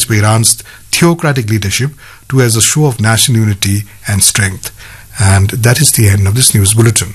for Iran's theocratic leadership to as a show of national unity and strength. And that is the end of this news bulletin.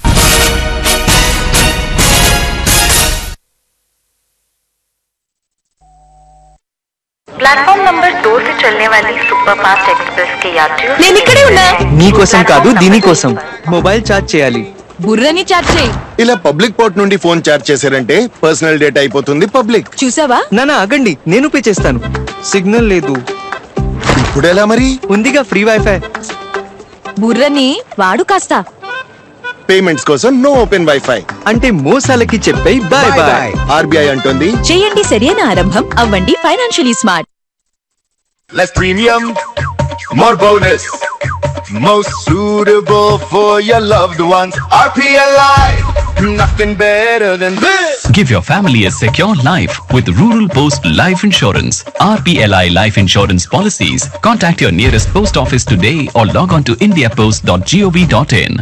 Platform number दो से चलने वाली superfast express के यात्रियों నేను ఇక్కడే ఉన్నా నీకోసం కాదు దీనికోసం మొబైల్ ఛార్జ్ చేయాలి బుర్రని చాట్ చేయి ఇలా పబ్లిక్ పోర్ట్ నుండి ఫోన్ చార్జ్ చేశారంటే పర్సనల్ డేటా అయిపోతుంది పబ్లిక్ చూసావా నానా ఆగండి నేను పే చేస్తాను సిగ్నల్ లేదు ఇప్పుడు ఎలా మరి ఉందిగా ఫ్రీ వైఫై బుర్రని వాడు కాస్త పేమెంట్స్ కోసం నో ఓపెన్ వైఫై అంటే మోసాలకి చెప్పే బాయ్ బాయ్ ఆర్బీఐ అంటుంది చేయండి సరైన ఆరంభం అవ్వండి financially smart Less premium, more bonus. Most suitable for your loved ones. RPLI, nothing better than this. Give your family a secure life with Rural Post Life Insurance. RPLI Life Insurance Policies. Contact your nearest post office today or log on to indiapost.gov.in.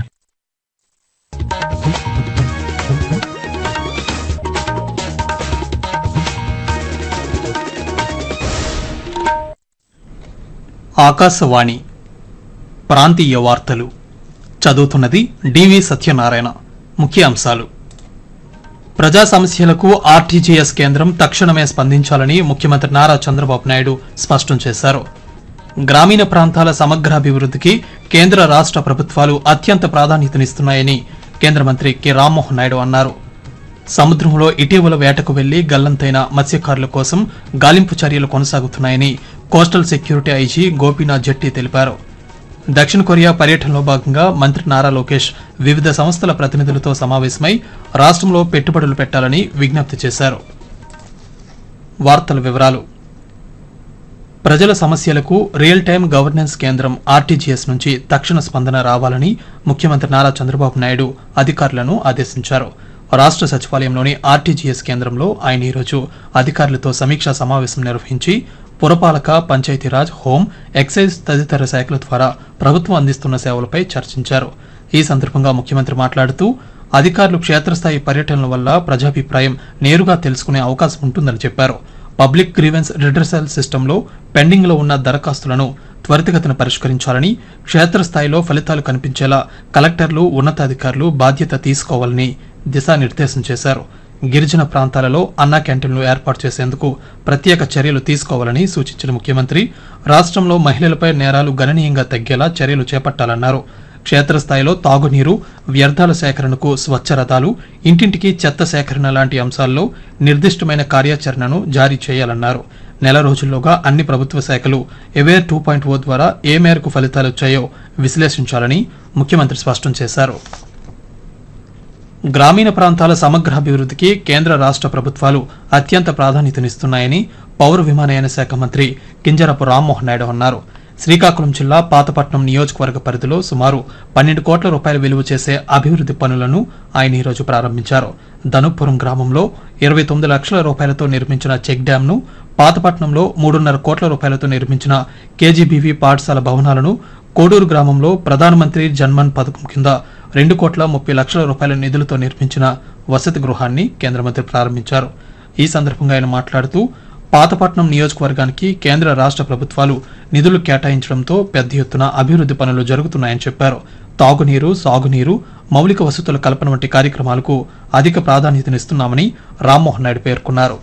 Akashvani ప్రాంతీయ వార్తలు చదువుతున్నది డివి సత్యనారాయణ ముఖ్య అంశాలు ప్రజా సమస్యలకు RTGS కేంద్రం తక్షణమే స్పందించాలని ముఖ్యమంత్రి నారా చంద్రబాబు నాయుడు స్పష్టం చేశారు గ్రామీణ ప్రాంతాల సమగ్రాభివృద్ధికి కేంద్ర రాష్ట్ర ప్రభుత్వాలు అత్యంత ప్రాధాన్యతనిస్తున్నాయని కేంద్ర మంత్రి కె రామ్మోహన్ నాయుడు అన్నారు సముద్రంలో ఇటీవల వేటకు వెళ్లి గల్లంతైన మత్స్యకారుల కోసం గాలింపు చర్యలు కొనసాగుతున్నాయని coastal security IG Gopinath Jetti తెలిపారు దక్షిణ కొరియా పర్యటనలో భాగంగా మంత్రి నారా లోకేష్ వివిధ సంస్థల ప్రతినిధులతో సమావేశమై రాష్ట్రంలో పెట్టుబడులు పెట్టాలని విజ్ఞప్తి చేశారు వార్తల వివరాలు ప్రజల సమస్యలకు రియల్ టైం గవర్నెన్స్ కేంద్రం ఆర్టీజీఎస్ నుంచి తక్షణ స్పందన రావాలని ముఖ్యమంత్రి నారా చంద్రబాబు నాయుడు అధికారులను ఆదేశించారు రాష్ట్ర సచివాలయంలోని ఆర్టీజీఎస్ కేంద్రంలో ఆయన ఈరోజు అధికారులతో సమీక్షా సమావేశం నిర్వహించి పురపాలక పంచాయతీరాజ్ హోం ఎక్సైజ్ తదితర శాఖల ద్వారా ప్రభుత్వం అందిస్తున్న సేవలపై చర్చించారు ఈ సందర్భంగా ముఖ్యమంత్రి మాట్లాడుతూ అధికారులు క్షేత్రస్థాయి పర్యటనల వల్ల ప్రజాభిప్రాయం నేరుగా తెలుసుకునే అవకాశం ఉంటుందని చెప్పారు పబ్లిక్ గ్రీవెన్స్ రిడ్రసల్ సిస్టంలో పెండింగ్లో ఉన్న దరఖాస్తులను త్వరితగతిన పరిష్కరించాలని క్షేత్రస్థాయిలో ఫలితాలు కనిపించేలా కలెక్టర్లు ఉన్నతాధికారులు బాధ్యత తీసుకోవాలని దిశానిర్దేశం చేశారు గిరిజన ప్రాంతాలలో అన్నా క్యాంటీన్లు ఏర్పాటు చేసేందుకు ప్రత్యేక చర్యలు తీసుకోవాలని సూచించిన ముఖ్యమంత్రి రాష్ట్రంలో మహిళలపై నేరాలు గణనీయంగా తగ్గేలా చర్యలు చేపట్టాలన్నారు క్షేత్రస్థాయిలో తాగునీరు వ్యర్థాల సేకరణకు స్వచ్ఛ రథాలు ఇంటింటికి చెత్త సేకరణ లాంటి అంశాల్లో నిర్దిష్టమైన కార్యాచరణను జారీ చేయాలన్నారు నెల రోజుల్లోగా అన్ని ప్రభుత్వ శాఖలు ఎవేర్ టూ పాయింట్ ఓ ద్వారా ఏ మేరకు ఫలితాలు వచ్చాయో విశ్లేషించాలని ముఖ్యమంత్రి స్పష్టం చేశారు గ్రామీణ ప్రాంతాల సమగ్రాభివృద్ధికి కేంద్ర రాష్ట్ర ప్రభుత్వాలు అత్యంత ప్రాధాన్యతనిస్తున్నాయని పౌర విమానయాన శాఖ మంత్రి కింజరపు రామ్మోహన్ నాయుడు అన్నారు శ్రీకాకుళం జిల్లా పాతపట్నం నియోజకవర్గ పరిధిలో సుమారు పన్నెండు కోట్ల రూపాయలు విలువ చేసే అభివృద్ధి పనులను ఆయన ఈరోజు ప్రారంభించారు ధనుపురం గ్రామంలో ఇరవై తొమ్మిది లక్షల రూపాయలతో నిర్మించిన చెక్ డ్యాంను పాతపట్నంలో మూడున్నర కోట్ల రూపాయలతో నిర్మించిన కేజీబీవీ పాఠశాల భవనాలను కోడూరు గ్రామంలో ప్రధానమంత్రి జన్మన్ పథకం కింద రెండు కోట్ల ముప్పై లక్షల రూపాయల నిధులతో నిర్మించిన వసతి గృహాన్ని కేంద్ర మంత్రి ప్రారంభించారు ఈ సందర్భంగా ఆయన మాట్లాడుతూ పాతపట్నం నియోజకవర్గానికి కేంద్ర రాష్ట్ర ప్రభుత్వాలు నిధులు కేటాయించడంతో పెద్ద ఎత్తున అభివృద్ధి పనులు జరుగుతున్నాయని చెప్పారు తాగునీరు సాగునీరు మౌలిక వసతుల కల్పన వంటి కార్యక్రమాలకు అధిక ప్రాధాన్యతనిస్తున్నామని రామ్మోహన్ నాయుడు పేర్కొన్నారు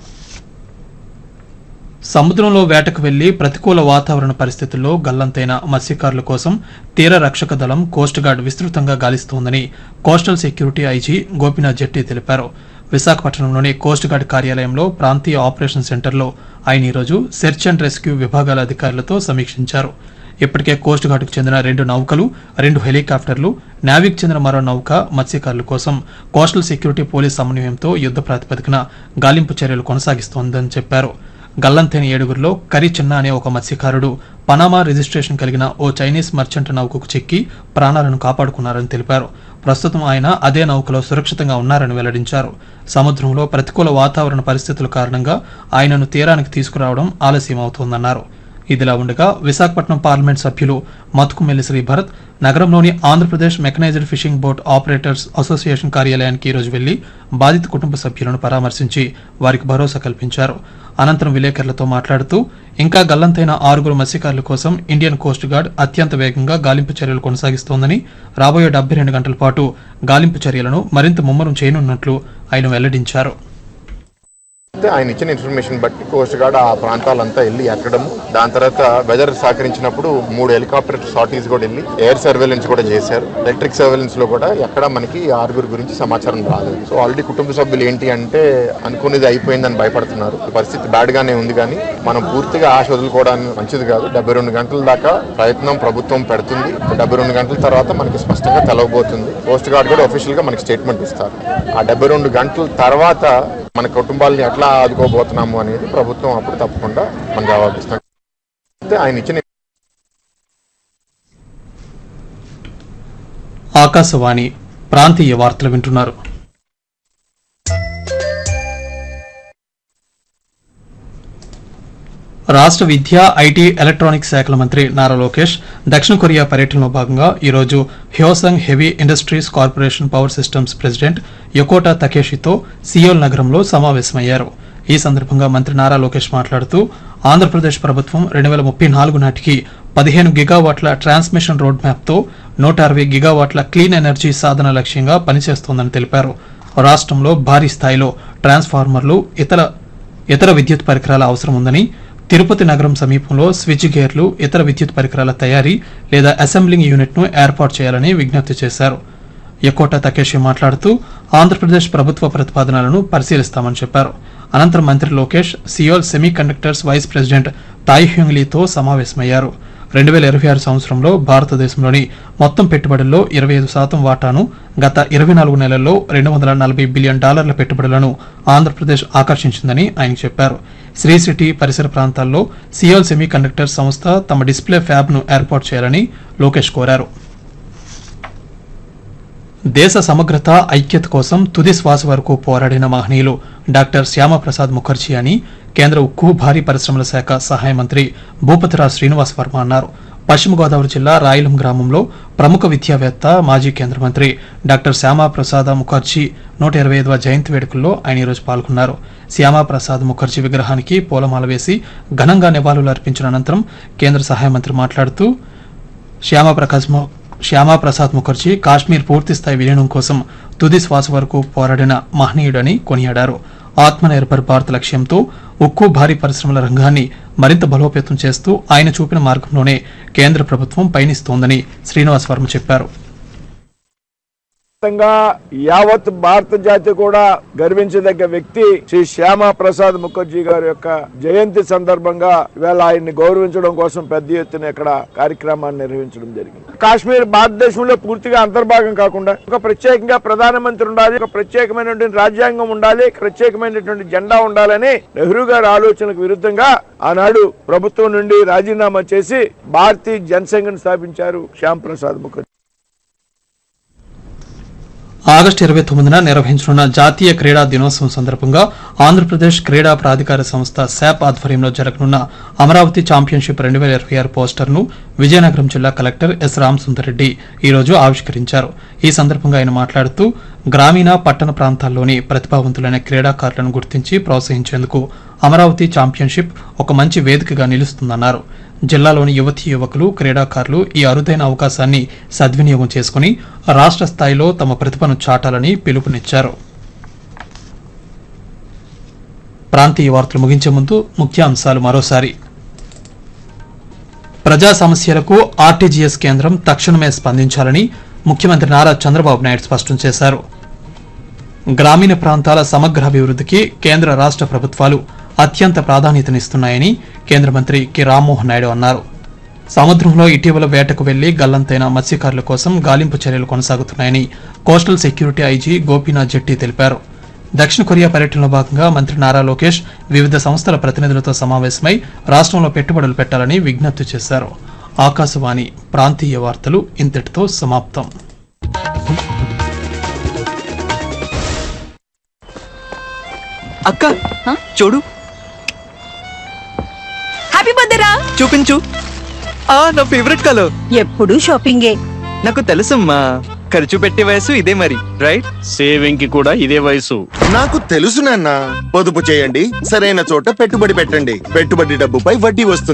సముద్రంలో వేటకు వెళ్లి ప్రతికూల వాతావరణ పరిస్థితుల్లో గల్లంతైన మత్స్యకారుల కోసం తీర రక్షక దళం కోస్ట్ గార్డ్ విస్తృతంగా గాలిస్తోందని coastal security IG Gopinath Jetti తెలిపారు విశాఖపట్నంలోని కోస్ట్ గార్డ్ కార్యాలయంలో ప్రాంతీయ ఆపరేషన్ సెంటర్లో ఆయన ఈరోజు సెర్చ్ అండ్ రెస్క్యూ విభాగాల అధికారులతో సమీక్షించారు ఇప్పటికే కోస్ట్ గార్డుకు చెందిన రెండు నౌకలు రెండు హెలికాప్టర్లు నావిక్ చెందిన మరో నౌక మత్స్యకారుల కోసం కోస్టల్ సెక్యూరిటీ పోలీస్ సమన్వయంతో యుద్ధ ప్రాతిపదికన గాలింపు చర్యలు కొనసాగిస్తోందని చెప్పారు గల్లంతైన ఏడుగురిలో కరి చిన్న అనే ఒక మత్స్యకారుడు పనామా రిజిస్ట్రేషన్ కలిగిన ఓ చైనీస్ మర్చెంట్ నౌకకు చిక్కి ప్రాణాలను కాపాడుకున్నారని తెలిపారు ప్రస్తుతం ఆయన అదే నౌకలో సురక్షితంగా ఉన్నారని వెల్లడించారు సముద్రంలో ప్రతికూల వాతావరణ పరిస్థితుల కారణంగా ఆయనను తీరానికి తీసుకురావడం ఆలస్యం అవుతోందన్నారు ఇదిలా ఉండగా విశాఖపట్నం పార్లమెంట్ సభ్యులు మతుకుమెల్లి శ్రీ భరత్ నగరంలోని Andhra Pradesh mechanised fishing boat operators association కార్యాలయానికి ఈరోజు వెళ్లి బాధిత కుటుంబ సభ్యులను పరామర్శించి వారికి భరోసా కల్పించారు అనంతరం విలేకరులతో మాట్లాడుతూ ఇంకా గల్లంతైన ఆరుగురు మత్స్యకారుల కోసం ఇండియన్ కోస్ట్ గార్డ్ అత్యంత వేగంగా గాలింపు చర్యలు కొనసాగిస్తోందని రాబోయే డెబ్బై రెండు గంటల పాటు గాలింపు చర్యలను మరింత ముమ్మరం చేయనున్నట్లు ఆయన వెల్లడించారు అయితే ఆయన ఇచ్చిన ఇన్ఫర్మేషన్ బట్టి కోస్ట్ గార్డ్ ఆ ప్రాంతాలంతా వెళ్ళి ఎక్కడం దాని తర్వాత వెదర్ సహకరించినప్పుడు మూడు హెలికాప్టర్ సార్టీస్ కూడా వెళ్ళి ఎయిర్ సర్వేలెన్స్ కూడా చేశారు ఎలక్ట్రిక్ సర్వేలెన్స్ లో కూడా ఎక్కడ మనకి ఈ ఆరుగురు గురించి సమాచారం రాలేదు సో ఆల్రెడీ కుటుంబ సభ్యులు ఏంటి అంటే అనుకునేది అయిపోయిందని భయపడుతున్నారు పరిస్థితి బ్యాడ్ గానే ఉంది కానీ మనం పూర్తిగా ఆశ వదులుకోవడానికి మంచిది కాదు డెబ్బై రెండు గంటల దాకా ప్రయత్నం ప్రభుత్వం పెడుతుంది డెబ్బై రెండు గంటల తర్వాత మనకి స్పష్టంగా తెలవబోతుంది కోస్ట్ గార్డ్ కూడా ఒఫీషియల్ గా మనకి స్టేట్మెంట్ ఇస్తారు ఆ డెబ్బై రెండు గంటల తర్వాత మన కుటుంబాలని ఎట్లా ఆదుకోబోతున్నాము అనేది ప్రభుత్వం అప్పుడు తప్పకుండా మన జవాబిస్తాం అయితే ఆయన ఇచ్చిన ఆకాశవాణి ప్రాంతీయ వార్తలు వింటున్నారు రాష్ట్ర విద్య ఐటీ ఎలక్ట్రానిక్స్ శాఖల మంత్రి నారా లోకేష్ దక్షిణ కొరియా పర్యటనలో భాగంగా ఈరోజు Hyosung heavy industries corporation power systems president Yokota తకేషితో సియోల్ నగరంలో సమావేశమయ్యారు ఈ సందర్భంగా మంత్రి నారా లోకేష్ మాట్లాడుతూ ఆంధ్రప్రదేశ్ ప్రభుత్వం రెండు వేల ముప్పై నాలుగు నాటికి పదిహేను గిగావాట్ల ట్రాన్స్మిషన్ రోడ్ మ్యాప్తో నూట అరవై గిగావాట్ల క్లీన్ ఎనర్జీ సాధన లక్ష్యంగా పనిచేస్తోందని తెలిపారు రాష్ట్రంలో భారీ స్థాయిలో ట్రాన్స్ఫార్మర్లు ఇతర ఇతర విద్యుత్ పరికరాల అవసరం ఉందని తిరుపతి నగరం సమీపంలో స్విచ్ గేర్లు ఇతర విద్యుత్ పరికరాల తయారీ లేదా అసెంబ్లింగ్ యూనిట్ను ఏర్పాటు చేయాలని విజ్ఞప్తి చేశారు ఎకోట తకేషి మాట్లాడుతూ ఆంధ్రప్రదేశ్ ప్రభుత్వ ప్రతిపాదనలను పరిశీలిస్తామని చెప్పారు అనంతరం మంత్రి Lokesh Seoul semiconductors vice president Tae హ్యూంగ్లీతో సమావేశమయ్యారు రెండు వేల ఇరవై ఆరు సంవత్సరంలో భారతదేశంలోని మొత్తం పెట్టుబడుల్లో ఇరవై ఐదు శాతం వాటాను గత ఇరవై నాలుగు నెలల్లో రెండు వందల నలభై బిలియన్ డాలర్ల పెట్టుబడులను ఆంధ్రప్రదేశ్ ఆకర్షించిందని ఆయన చెప్పారు శ్రీ సిటీ పరిసర ప్రాంతాల్లో సియోల్ సెమీ కండక్టర్ సంస్థ తమ డిస్ప్లే ఫ్యాబ్ ను ఏర్పాటు చేయాలని లోకేష్ కోరారు దేశ సమగ్రత ఐక్యత కోసం తుది శ్వాస వరకు పోరాడిన మహనీయులు డాక్టర్ శ్యామప్రసాద్ ముఖర్జీ అని కేంద్ర ఉక్కు భారీ పరిశ్రమల శాఖ సహాయ మంత్రి భూపతిరాజ్ శ్రీనివాస్ వర్మ అన్నారు పశ్చిమ గోదావరి జిల్లా రాయలం గ్రామంలో ప్రముఖ విద్యావేత్త మాజీ కేంద్ర మంత్రి డాక్టర్ శ్యామాప్రసాద ముఖర్జీ నూట ఇరవై ఐదవ జయంతి వేడుకల్లో ఆయన ఈరోజు పాల్గొన్నారు శ్యామాప్రసాద్ ముఖర్జీ విగ్రహానికి పూలమాల వేసి ఘనంగా నివాళులు అర్పించిన అనంతరం కేంద్ర సహాయ మంత్రి మాట్లాడుతూ శ్యామాప్రకాశ్ ము- శ్యామాప్రసాద్ ముఖర్జీ కాశ్మీర్ పూర్తిస్థాయి విలీనం కోసం తుది శ్వాస వరకు పోరాడిన మహనీయుడని కొనియాడారు ఆత్మనిర్భర్ భారత్ లక్ష్యంతో ఉక్కు భారీ పరిశ్రమల రంగాన్ని మరింత బలోపేతం చేస్తూ ఆయన చూపిన మార్గంలోనే కేంద్ర ప్రభుత్వం పయనిస్తోందని శ్రీనివాస్ వర్మ చెప్పారు వ్యాప్తంగా యావత్ భారత జాతి కూడా గర్వించదగ్గ వ్యక్తి శ్రీ శ్యామా ప్రసాద్ ముఖర్జీ గారి యొక్క జయంతి సందర్భంగా ఇవాళ ఆయన్ని గౌరవించడం కోసం పెద్ద ఎత్తున ఇక్కడ కార్యక్రమాన్ని నిర్వహించడం జరిగింది కాశ్మీర్ భారతదేశంలో పూర్తిగా అంతర్భాగం కాకుండా ఒక ప్రత్యేకంగా ప్రధానమంత్రి ఉండాలి ఒక ప్రత్యేకమైనటువంటి రాజ్యాంగం ఉండాలి ప్రత్యేకమైనటువంటి జెండా ఉండాలని నెహ్రూ గారి ఆలోచనకు విరుద్ధంగా ఆనాడు ప్రభుత్వం నుండి రాజీనామా చేసి భారతీయ జనసంఘ్ స్థాపించారు శ్యామ్ ప్రసాద్ ముఖర్జీ ఆగస్టు ఇరవై తొమ్మిదిన నిర్వహించనున్న జాతీయ క్రీడా దినోత్సవం సందర్భంగా ఆంధ్రప్రదేశ్ క్రీడా ప్రాధికార సంస్థ శాప్ ఆధ్వర్యంలో జరగనున్న అమరావతి ఛాంపియన్షిప్ రెండు వేల ఇరవై ఆరు పోస్టర్ను విజయనగరం జిల్లా కలెక్టర్ ఎస్ రామసుందరెడ్డి ఈ రోజు ఆవిష్కరించారు ఈ సందర్భంగా ఆయన మాట్లాడుతూ గ్రామీణ పట్టణ ప్రాంతాల్లోని ప్రతిభావంతులైన క్రీడాకారులను గుర్తించి ప్రోత్సహించేందుకు అమరావతి ఛాంపియన్షిప్ ఒక మంచి వేదికగా నిలుస్తుందన్నారు జిల్లాలోని యువతీ యువకులు క్రీడాకారులు ఈ అరుదైన అవకాశాన్ని సద్వినియోగం చేసుకుని రాష్ట్ర స్థాయిలో తమ ప్రతిభను చాటాలని పిలుపునిచ్చారు ప్రాంతీయ వార్తలు ముగించే ముందు ముఖ్యాంశాలు మరోసారి ప్రజా సమస్యలకు ఆర్టీజీఎస్ కేంద్రం తక్షణమే స్పందించాలని ముఖ్యమంత్రి నారా చంద్రబాబు నాయుడు స్పష్టం చేశారు గ్రామీణ ప్రాంతాల సమగ్ర అభివృద్ధికి కేంద్ర రాష్ట్ర ప్రభుత్వాలు అత్యంత ప్రాధాన్యతనిస్తున్నాయని కేంద్ర మంత్రి కె రామ్మోహన్ నాయుడు అన్నారు సముద్రంలో ఇటీవల వేటకు వెళ్లి గల్లంతైన మత్స్యకారుల కోసం గాలింపు చర్యలు కొనసాగుతున్నాయని coastal security IG Gopinath Jetti తెలిపారు దక్షిణ కొరియా పర్యటనలో భాగంగా మంత్రి నారా లోకేష్ వివిధ సంస్థల ప్రతినిధులతో సమావేశమై రాష్ట్రంలో పెట్టుబడులు పెట్టాలని విజ్ఞప్తి చేశారు ఆకాశవాణి ప్రాంతీయ వార్తలు ఇంతటితో సమాప్తం అక్క చూడు హ్యాపీ బర్త్డేరా చూపించు ఆ నా ఫేవరెట్ కలర్ ఎప్పుడు షాపింగే నాకు తెలుసమ్మా ఖర్చు పెట్టే వయసు ఇదే మరి రైట్ సేవింగ్ కి కూడా ఇదే వయసు నాకు తెలుసు నాన్న పొదుపు చేయండి సరైన చోట పెట్టుబడి పెట్టండి పెట్టుబడి డబ్బుపై వడ్డీ వస్తుంది